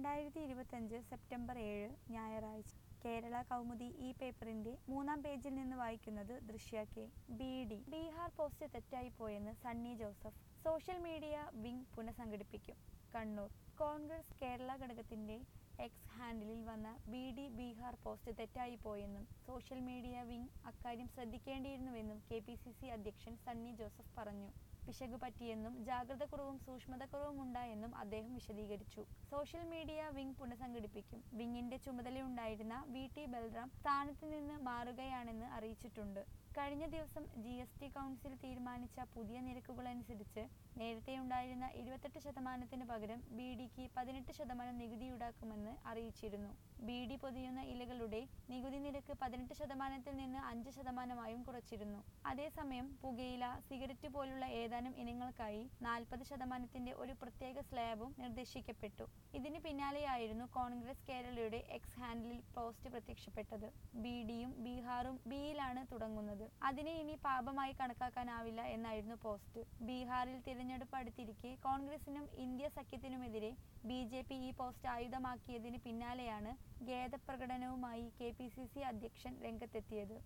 രണ്ടായിരത്തി ഇരുപത്തഞ്ച് സെപ്റ്റംബർ ഏഴ് ഞായറാഴ്ച കേരള കൗമുദി ഈ പേപ്പറിന്റെ മൂന്നാം പേജിൽ നിന്ന് വായിക്കുന്നത് Drishya K B D Bihar post തെറ്റായിപ്പോയെന്ന് Sunny Joseph social media wing പുനഃസംഘടിപ്പിക്കും കണ്ണൂർ കോൺഗ്രസ് കേരള ഘടകത്തിന്റെ എക്സ് ഹാൻഡിലിൽ വന്ന ബി ഡി ബീഹാർ പോസ്റ്റ് തെറ്റായിപ്പോയെന്നും സോഷ്യൽ മീഡിയ വിംഗ് അക്കാര്യം ശ്രദ്ധിക്കേണ്ടിയിരുന്നുവെന്നും കെ പി സി സി അധ്യക്ഷൻ സണ്ണി ജോസഫ് പറഞ്ഞു പിശക് പറ്റിയെന്നും ജാഗ്രതക്കുറവും സൂക്ഷ്മതക്കുറവും ഉണ്ടായെന്നും അദ്ദേഹം വിശദീകരിച്ചു സോഷ്യൽ മീഡിയ വിംഗ് പുനഃസംഘടിപ്പിക്കും വിങ്ങിന്റെ ചുമതലയുണ്ടായിരുന്ന വി ടി ബൽറാം സ്ഥാനത്ത് നിന്ന് മാറുകയാണെന്ന് അറിയിച്ചിട്ടുണ്ട് കഴിഞ്ഞ ദിവസം ജി എസ് ടി കൗൺസിൽ തീരുമാനിച്ച പുതിയ നിരക്കുകളനുസരിച്ച് നേരത്തെയുണ്ടായിരുന്ന ഇരുപത്തെട്ട് ശതമാനത്തിന് പകരം ബി ഡിക്ക് പതിനെട്ട് ശതമാനം നികുതി ഈടാക്കുമെന്ന് അറിയിച്ചിരുന്നു ബി ഡി പൊതിയുന്ന ഇലകളുടെ നികുതി നിരക്ക് പതിനെട്ട് ശതമാനത്തിൽ നിന്ന് അഞ്ച് ശതമാനമായും കുറച്ചിരുന്നു അതേസമയം പുകയില സിഗരറ്റ് പോലുള്ള ഏതാനും ഇനങ്ങൾക്കായി നാൽപ്പത് ശതമാനത്തിന്റെ ഒരു പ്രത്യേക സ്ലാബും നിർദ്ദേശിക്കപ്പെട്ടു ഇതിന് പിന്നാലെയായിരുന്നു കോൺഗ്രസ് കേരളയുടെ എക്സ് ഹാൻഡിലിൽ പോസ്റ്റ് പ്രത്യക്ഷപ്പെട്ടത് ബി ഡിയും ബീഹാറും ബിയിലാണ് തുടങ്ങുന്നത് അതിനെ ഇനി പാപമായി കണക്കാക്കാനാവില്ല എന്നായിരുന്നു പോസ്റ്റ് ബീഹാറിൽ തിരഞ്ഞെടുപ്പ് അടുത്തിരിക്കെ കോൺഗ്രസിനും ഇന്ത്യ സഖ്യത്തിനുമെതിരെ ബി ജെ പി ഈ പോസ്റ്റ് ആയുധമാക്കിയതിന് പിന്നാലെയാണ് ഖേദപ്രകടനവുമായി കെ പി സി സി അധ്യക്ഷൻ രംഗത്തെത്തിയത്